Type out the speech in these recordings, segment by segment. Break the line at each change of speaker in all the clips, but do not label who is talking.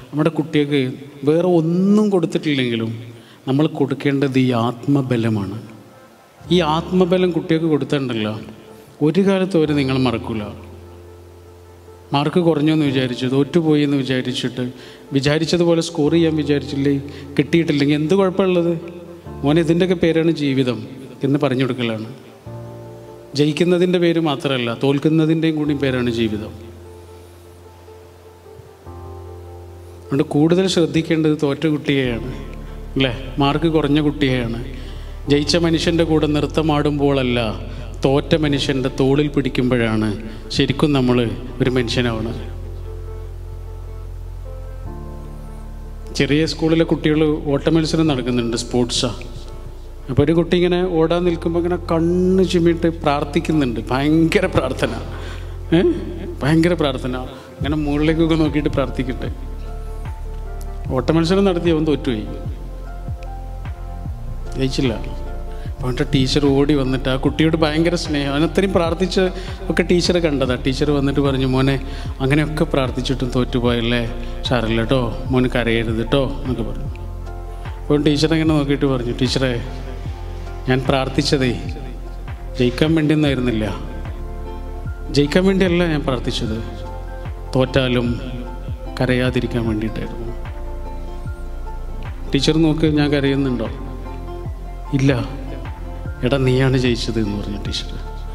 നമ്മുടെ കുട്ടികൾക്ക് വേറെ ഒന്നും കൊടുത്തിട്ടില്ലെങ്കിലും നമ്മൾ കൊടുക്കേണ്ടത് ഈ ആത്മബലമാണ് ഈ ആത്മബലം കുട്ടികൾക്ക് കൊടുത്തിട്ടുണ്ടല്ലോ ഒരു കാലത്ത് അവർ നിങ്ങൾ മറക്കില്ല മാർക്ക് കുറഞ്ഞു എന്ന് വിചാരിച്ചു തോറ്റുപോയി എന്ന് വിചാരിച്ചിട്ട് വിചാരിച്ചതുപോലെ സ്കോർ ചെയ്യാൻ വിചാരിച്ചില്ലേ കിട്ടിയിട്ടില്ലെങ്കിൽ എന്ത് കുഴപ്പമുള്ളത് മോനെ ഇതിൻ്റെയൊക്കെ പേരാണ് ജീവിതം എന്ന് പറഞ്ഞു കൊടുക്കലാണ് ജയിക്കുന്നതിൻ്റെ പേര് മാത്രമല്ല തോൽക്കുന്നതിൻ്റെയും കൂടി പേരാണ് ജീവിതം അതുകൊണ്ട് കൂടുതൽ ശ്രദ്ധിക്കേണ്ടത് തോറ്റ കുട്ടിയെയാണ് അല്ലേ മാർക്ക് കുറഞ്ഞ കുട്ടിയെയാണ് ജയിച്ച മനുഷ്യൻ്റെ കൂടെ നൃത്തമാടുമ്പോഴല്ല തോറ്റ മനുഷ്യൻ്റെ തോളിൽ പിടിക്കുമ്പോഴാണ് ശരിക്കും നമ്മൾ ഒരു മനുഷ്യനാവണത് ചെറിയ സ്കൂളിലെ കുട്ടികൾ ഓട്ട മത്സരം നടക്കുന്നുണ്ട് സ്പോർട്സാണ് അപ്പോൾ ഒരു കുട്ടി ഇങ്ങനെ ഓടാൻ നിൽക്കുമ്പോൾ ഇങ്ങനെ കണ്ണ് ചിമ്മിയിട്ട് പ്രാർത്ഥിക്കുന്നുണ്ട് ഭയങ്കര പ്രാർത്ഥന ഏ ഭയങ്കര പ്രാർത്ഥന ഇങ്ങനെ മുകളിലേക്കൊക്കെ നോക്കിയിട്ട് പ്രാർത്ഥിക്കട്ടെ ഓട്ട മത്സരം നടത്തി അവൻ തോറ്റുപോയി ജയിച്ചില്ല അപ്പോൾ അവൻ്റെ ടീച്ചർ ഓടി വന്നിട്ട് ആ കുട്ടിയോട് ഭയങ്കര സ്നേഹം അവൻ അത്രയും പ്രാർത്ഥിച്ച് ഒക്കെ ടീച്ചറെ കണ്ടതാ ടീച്ചർ വന്നിട്ട് പറഞ്ഞു മോനെ അങ്ങനെയൊക്കെ പ്രാർത്ഥിച്ചിട്ടും തോറ്റുപോയല്ലേ സാരല്ല കേട്ടോ മോന് കരയരുത് കേട്ടോ എന്നൊക്കെ പറഞ്ഞു അപ്പോൾ ടീച്ചർ അങ്ങനെ നോക്കിയിട്ട് പറഞ്ഞു ടീച്ചറെ ഞാൻ പ്രാർത്ഥിച്ചതേ ജയിക്കാൻ വേണ്ടിയൊന്നായിരുന്നില്ല ജയിക്കാൻ വേണ്ടിയല്ല ഞാൻ പ്രാർത്ഥിച്ചത് തോറ്റാലും കരയാതിരിക്കാൻ വേണ്ടിയിട്ടായിരുന്നു ടീച്ചർ നോക്ക് ഞാൻ കരയുന്നുണ്ടോ ഇല്ല എടാ നീയാണ് ജയിച്ചത് എന്ന് പറഞ്ഞു ടീച്ചർ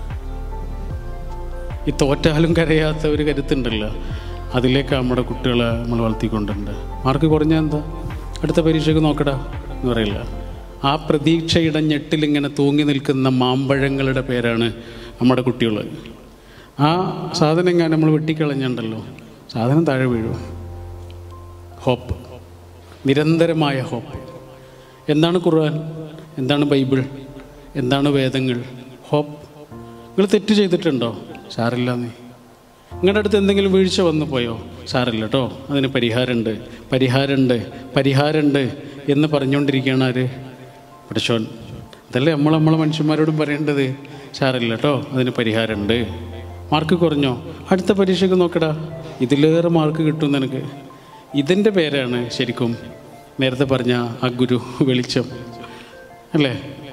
ഈ തോറ്റാലും കരയാത്ത ഒരു കരുത്തുണ്ടല്ലോ അതിലേക്ക് നമ്മുടെ കുട്ടികളെ നമ്മൾ വളർത്തിക്കൊണ്ടുണ്ട് മാർക്ക് കുറഞ്ഞ എന്താ അടുത്ത പരീക്ഷയ്ക്ക് നോക്കടാ എന്ന് പറയില്ല ആ പ്രതീക്ഷയുടെ ഞെട്ടിലിങ്ങനെ തൂങ്ങി നിൽക്കുന്ന മാമ്പഴങ്ങളുടെ പേരാണ് നമ്മുടെ കുട്ടികൾ ആ സാധനം എങ്ങനെ നമ്മൾ വെട്ടിക്കളഞ്ഞുണ്ടല്ലോ സാധനം താഴെ വീഴും ഹോപ്പ് നിരന്തരമായ ഹോപ്പ് എന്താണ് ഖുർആൻ എന്താണ് ബൈബിൾ എന്താണ് വേദങ്ങൾ ഹോപ്പ് നിങ്ങൾ തെറ്റ് ചെയ്തിട്ടുണ്ടോ സാറില്ല നീ നിങ്ങളുടെ അടുത്ത് എന്തെങ്കിലും വീഴ്ച വന്നു പോയോ സാറില്ല കേട്ടോ അതിന് പരിഹാരമുണ്ട് പരിഹാരമുണ്ട് പരിഹാരമുണ്ട് എന്ന് പറഞ്ഞുകൊണ്ടിരിക്കുകയാണ് ആര് പഠിച്ചോൻ അതല്ലേ നമ്മൾ നമ്മളെ മനുഷ്യന്മാരോടും പറയേണ്ടത് സാറില്ല കേട്ടോ അതിന് പരിഹാരമുണ്ട് മാർക്ക് കുറഞ്ഞോ അടുത്ത പരീക്ഷയ്ക്ക് നോക്കടാ ഇതിലേറെ മാർക്ക് കിട്ടും നിനക്ക് ഇതിൻ്റെ പേരാണ് ശരിക്കും നേരത്തെ പറഞ്ഞ ആ ഗുരു വെളിച്ചം അല്ലേ